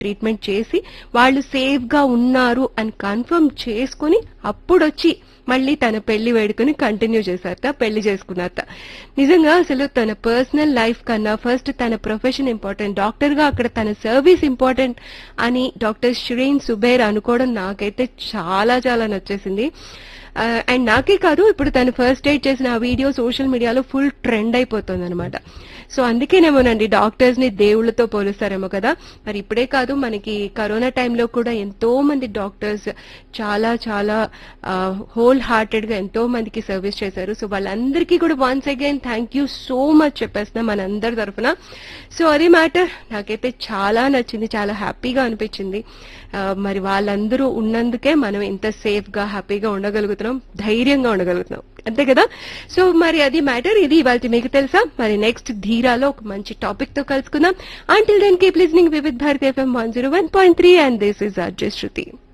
treatment చేసి వాళ్ళు safe గా ఉన్నారు అని కన్ఫర్మ్ చేసుకుని అప్పుడొచ్చి మళ్ళీ తన పెళ్లి వేడుకని కంటిన్యూ చేశారట పెళ్లి చేసుకున్నారట నిజంగా అసలు తన పర్సనల్ లైఫ్ కన్నా ఫస్ట్ తన ప్రొఫెషన్ ఇంపార్టెంట్ డాక్టర్ గా అక్కడ తన సర్వీస్ ఇంపార్టెంట్ అని డాక్టర్ శ్రీన్ సుబేర్ అనుకోవడం నాకైతే చాలా చాలా నచ్చేసింది అండ్ నాకే కాదు ఇప్పుడు తను ఫస్ట్ ఎయిడ్ చేసిన ఆ వీడియో సోషల్ మీడియాలో ఫుల్ ట్రెండ్ అయిపోతుంది అనమాట సో అందుకేనేమోనండి డాక్టర్స్ ని దేవుళ్ళతో పోలుస్తారేమో కదా మరి ఇప్పుడే కాదు మనకి కరోనా టైంలో కూడా ఎంతో మంది డాక్టర్స్ చాలా చాలా హోల్ హార్టెడ్ గా ఎంతో మందికి సర్వీస్ చేశారు సో వాళ్ళందరికీ కూడా once again thank you so much చెప్పేస్తున్నాం మనందరి తరఫున సో అది మ్యాటర్ నాకైతే చాలా నచ్చింది చాలా హ్యాపీగా అనిపించింది ఆ, మరి వాళ్ళందరూ ఉన్నందుకే మనం ఇంత సేఫ్ గా హ్యాపీగా ఉండగలుగుతున్నాం ధైర్యంగా ఉండగలుగుతున్నాం అంతే కదా సో మరి అది మ్యాటర్ ఇది ఇవాళ మీకు తెలుసా మరి నెక్స్ట్ ధీరాలో ఒక మంచి టాపిక్ తో కలుసుకుందాం until then keep listening Vividh Bharati FM one zero one point three and this is RJ Shruti